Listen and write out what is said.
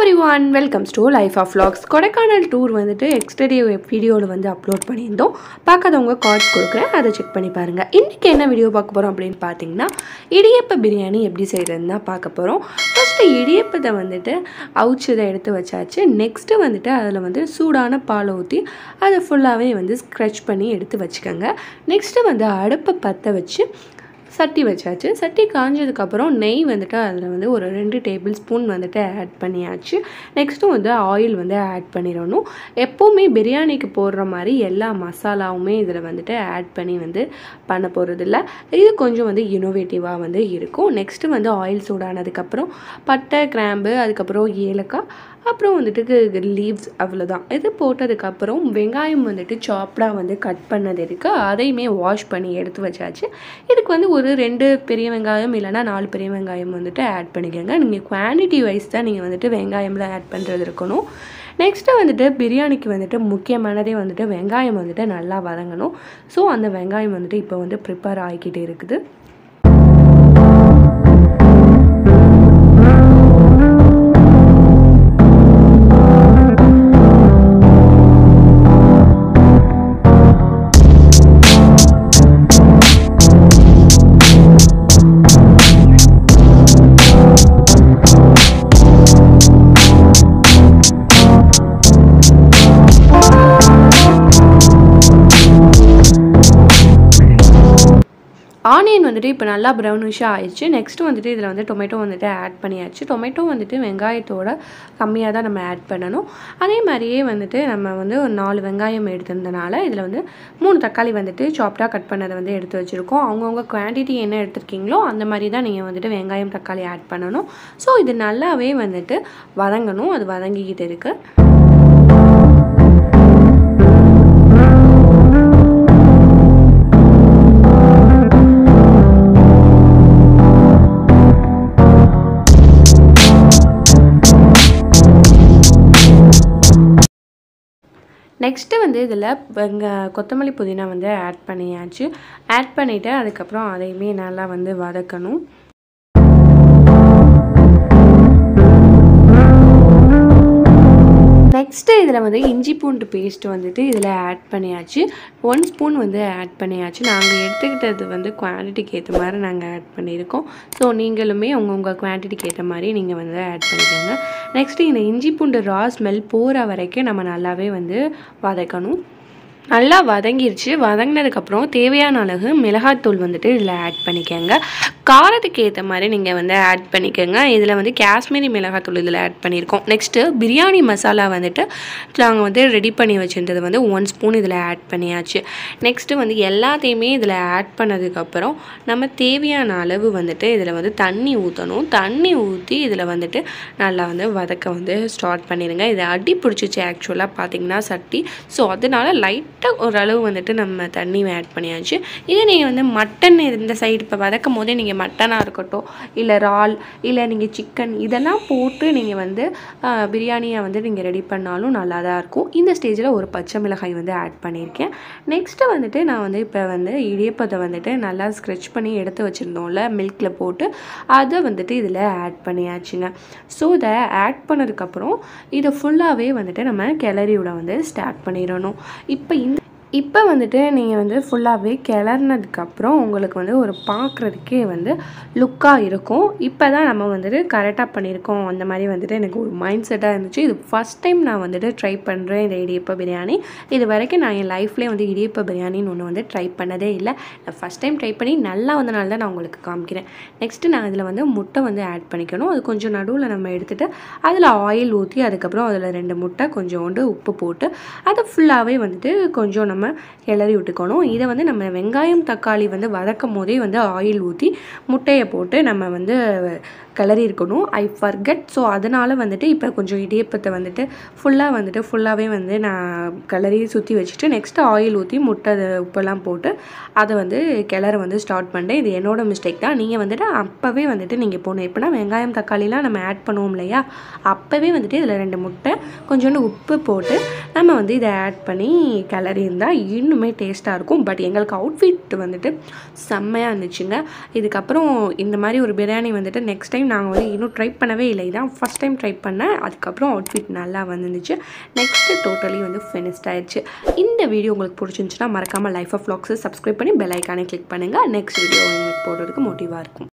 every one welcomes to life of vlogs Kodaikanal tour வந்துட்டு exterior வீடியோவில் வந்து அப்லோட் பண்ணியிருந்தோம் பார்க்காதவங்க கார்ட்ஸ் கொடுக்குறேன் அதை செக் பண்ணி பாருங்கள் இன்றைக்கி என்ன வீடியோ பார்க்க போகிறோம் அப்படின்னு பார்த்தீங்கன்னா இடியப்ப பிரியாணி எப்படி செய்கிறதுன்னு தான் பார்க்க போகிறோம் ஃபஸ்ட்டு இடியப்பத்தை வந்துட்டு அவிச்சதை எடுத்து வச்சாச்சு நெக்ஸ்ட்டு வந்துட்டு அதில் வந்து சூடான பாலை ஊற்றி அதை ஃபுல்லாகவே வந்து ஸ்க்ரச் பண்ணி எடுத்து வச்சுக்கோங்க நெக்ஸ்ட்டு வந்து அடுப்பை பற்ற வச்சு சட்டி வச்சாச்சு சட்டி காஞ்சதுக்கப்புறம் நெய் வந்துட்டு அதில் வந்து ஒரு ரெண்டு டேபிள் ஸ்பூன் வந்துட்டு ஆட் பண்ணியாச்சு நெக்ஸ்ட்டு வந்து ஆயில் வந்து ஆட் பண்ணிடணும் எப்போவுமே பிரியாணிக்கு போடுற மாதிரி எல்லா மசாலாவுமே இதில் வந்துட்டு ஆட் பண்ணி வந்து பண்ண போகிறதில்ல இது கொஞ்சம் வந்து இனோவேட்டிவாக வந்து இருக்கும் நெக்ஸ்ட்டு வந்து ஆயில் சூடானதுக்கப்புறம் பட்டை கிராம்பு அதுக்கப்புறம் ஏலக்காய் அப்புறம் வந்துட்டு லீவ்ஸ் அவ்வளோதான் இது போட்டதுக்கப்புறம் வெங்காயம் வந்துட்டு சாப்டாக வந்து கட் பண்ணது இருக்குது அதையுமே வாஷ் பண்ணி எடுத்து வச்சாச்சு இதுக்கு வந்து ஒரு ரெண்டு பெரிய வெங்காயம் இல்லைனா நாலு பெரிய வெங்காயம் வந்துட்டு ஆட் பண்ணிக்கோங்க நீங்கள் குவான்டிட்டி வைஸ் தான் நீங்கள் வந்துட்டு வெங்காயம்லாம் ஆட் பண்ணுறது இருக்கணும் நெக்ஸ்ட்டு வந்துட்டு பிரியாணிக்கு வந்துட்டு முக்கியமானதே வந்துட்டு வெங்காயம் வந்துட்டு நல்லா வதங்கணும் ஸோ அந்த வெங்காயம் வந்துட்டு இப்போ வந்து ப்ரிப்பேர் ஆகிக்கிட்டு இருக்குது ஆனியன் வந்துட்டு இப்போ நல்லா ப்ரௌனிஷாக ஆயிடுச்சு நெக்ஸ்ட்டு வந்துட்டு இதில் வந்து டொமேட்டோ வந்துட்டு ஆட் பண்ணியாச்சு டொமேட்டோ வந்துட்டு வெங்காயத்தோட கம்மியாக தான் நம்ம ஆட் பண்ணணும் அதே மாதிரியே வந்துட்டு நம்ம வந்து ஒரு நாலு வெங்காயம் எடுத்திருந்தனால இதில் வந்து மூணு தக்காளி வந்துட்டு சாப்டாக கட் பண்ணதை வந்து எடுத்து வச்சுருக்கோம் அவங்கவுங்க குவான்டிட்டி என்ன எடுத்திருக்கீங்களோ அந்த மாதிரி தான் நீங்கள் வந்துட்டு வெங்காயம் தக்காளி ஆட் பண்ணணும் ஸோ இது நல்லாவே வந்துட்டு வதங்கணும் அது வதங்கிக்கிட்டு இருக்குது நெக்ஸ்ட்டு வந்து இதில் வெங்க கொத்தமல்லி புதினா வந்து ஆட் பண்ணியாச்சு ஆட் பண்ணிவிட்டு அதுக்கப்புறம் அதையுமே நல்லா வந்து வதக்கணும் நெக்ஸ்ட்டு இதில் வந்து இஞ்சி பூண்டு பேஸ்ட் வந்துட்டு இதில் ஆட் பண்ணியாச்சு ஒன் ஸ்பூன் வந்து ஆட் பண்ணியாச்சு நாங்கள் எடுத்துக்கிட்டது வந்து குவான்டிட்டிக்கு ஏற்ற மாதிரி நாங்கள் ஆட் பண்ணியிருக்கோம் ஸோ நீங்களுமே உங்கள் குவான்டிட்டிக்கு ஏற்ற மாதிரி நீங்கள் வந்து ஆட் பண்ணிக்கோங்க நெக்ஸ்ட்டு இந்த இஞ்சி பூண்டு ரா ஸ்மெல் போகிற வரைக்கும் நம்ம நல்லாவே வந்து வதக்கணும் நல்லா வதங்கிருச்சு வதங்கினதுக்கப்புறம் தேவையான அளவு மிளகாத்தூள் வந்துட்டு இதில் ஆட் பண்ணிக்கோங்க காரத்துக்கு ஏற்ற மாதிரி நீங்கள் வந்து ஆட் பண்ணிக்கோங்க இதில் வந்து காஷ்மீரி மிளகாத்தூள் இதில் ஆட் பண்ணியிருக்கோம் நெக்ஸ்ட்டு பிரியாணி மசாலா வந்துட்டு நாங்கள் வந்து ரெடி பண்ணி வச்சுருந்தது வந்து ஒன் ஸ்பூன் இதில் ஆட் பண்ணியாச்சு நெக்ஸ்ட்டு வந்து எல்லாத்தையுமே இதில் ஆட் பண்ணதுக்கப்புறம் நம்ம தேவையான அளவு வந்துட்டு இதில் வந்து தண்ணி ஊற்றணும் தண்ணி ஊற்றி இதில் வந்துட்டு நல்லா வந்து வதக்க வந்து ஸ்டார்ட் பண்ணிடுங்க இதை அடி பிடிச்சிச்சு ஆக்சுவலாக பார்த்தீங்கன்னா சட்டி ஸோ அதனால லைட் லைட்டாக ஓரளவு வந்துட்டு நம்ம தண்ணி ஆட் பண்ணியாச்சு இதே நீங்கள் வந்து மட்டன் இந்த சைடு இப்போ வதக்கும் போதே நீங்கள் மட்டனாக இருக்கட்டும் இல்லை இறால் இல்லை நீங்கள் சிக்கன் இதெல்லாம் போட்டு நீங்கள் வந்து பிரியாணியை வந்து நீங்கள் ரெடி பண்ணாலும் நல்லா தான் இருக்கும் இந்த ஸ்டேஜில் ஒரு பச்சை மிளகாய் வந்து ஆட் பண்ணியிருக்கேன் நெக்ஸ்ட்டு வந்துட்டு நான் வந்து இப்போ வந்து இடியப்பத்தை வந்துட்டு நல்லா ஸ்க்ரெச் பண்ணி எடுத்து வச்சுருந்தோம்ல மில்கில் போட்டு அதை வந்துட்டு இதில் ஆட் பண்ணியாச்சுங்க ஸோ இதை ஆட் பண்ணதுக்கப்புறம் இதை ஃபுல்லாகவே வந்துட்டு நம்ம கிளறி விட வந்து ஸ்டார்ட் பண்ணிடணும் இப்போ இந்த இப்போ வந்துட்டு நீங்கள் வந்து ஃபுல்லாகவே கிளறினதுக்கப்புறம் உங்களுக்கு வந்து ஒரு பார்க்குறதுக்கே வந்து லுக்காக இருக்கும் இப்போ தான் நம்ம வந்துட்டு கரெக்டாக பண்ணியிருக்கோம் அந்த மாதிரி வந்துட்டு எனக்கு ஒரு மைண்ட் செட்டாக இருந்துச்சு இது ஃபஸ்ட் டைம் நான் வந்துட்டு ட்ரை பண்ணுறேன் இந்த இடியப்ப பிரியாணி இது வரைக்கும் நான் என் லைஃப்லேயே வந்து இடியப்ப பிரியாணின்னு ஒன்று வந்து ட்ரை பண்ணதே இல்லை நான் ஃபஸ்ட் டைம் ட்ரை பண்ணி நல்லா வந்தனால தான் நான் உங்களுக்கு காமிக்கிறேன் நெக்ஸ்ட்டு நான் இதில் வந்து முட்டை வந்து ஆட் பண்ணிக்கணும் அது கொஞ்சம் நடுவில் நம்ம எடுத்துகிட்டு அதில் ஆயில் ஊற்றி அதுக்கப்புறம் அதில் ரெண்டு முட்டை கொஞ்சோண்டு உப்பு போட்டு அதை ஃபுல்லாகவே வந்துட்டு கொஞ்சம் நம்ம கிளறி விட்டுக்கணும் இதை வந்து நம்ம வெங்காயம் தக்காளி வந்து வதக்கும் போதே வந்து ஆயில் ஊற்றி முட்டையை போட்டு நம்ம வந்து கிளறி இருக்கணும் ஐ ஃபர்கெட் ஸோ அதனால் வந்துட்டு இப்போ கொஞ்சம் இடியப்பத்தை வந்துட்டு ஃபுல்லாக வந்துட்டு ஃபுல்லாகவே வந்து நான் கிளறி சுற்றி வச்சுட்டு நெக்ஸ்ட்டு ஆயில் ஊற்றி முட்டை உப்பெல்லாம் போட்டு அதை வந்து கிளற வந்து ஸ்டார்ட் பண்ணிட்டேன் இது என்னோட மிஸ்டேக் தான் நீங்கள் வந்துட்டு அப்போவே வந்துட்டு நீங்கள் போகணும் எப்படின்னா வெங்காயம் தக்காளிலாம் நம்ம ஆட் பண்ணுவோம் இல்லையா அப்போவே வந்துட்டு இதில் ரெண்டு முட்டை கொஞ்சோண்டு உப்பு போட்டு நம்ம வந்து இதை ஆட் பண்ணி கிளறி இருந்தால் இன்னுமே டேஸ்ட்டாக இருக்கும் பட் எங்களுக்கு அவுட்ஃபிட் வந்துட்டு செம்மையாக இருந்துச்சுங்க இதுக்கப்புறம் இந்த மாதிரி ஒரு பிரியாணி வந்துட்டு நெக்ஸ்ட் டைம் டைம் நாங்கள் வந்து இன்னும் ட்ரை பண்ணவே இல்லை இதான் ஃபஸ்ட் டைம் ட்ரை பண்ணேன் அதுக்கப்புறம் அவுட்ஃபிட் நல்லா வந்துருந்துச்சு நெக்ஸ்ட்டு டோட்டலி வந்து ஃபினிஷ்ட் ஆயிடுச்சு இந்த வீடியோ உங்களுக்கு பிடிச்சிருந்துச்சுன்னா மறக்காமல் லைஃப் ஆஃப் vlogs சப்ஸ்கிரைப் பண்ணி பெல் ஐக்கானே கிளிக் பண்ணுங்கள் நெக்ஸ்ட் வீடியோ உங்களுக்கு போடுறதுக்கு மோட்டிவாக இருக்கும்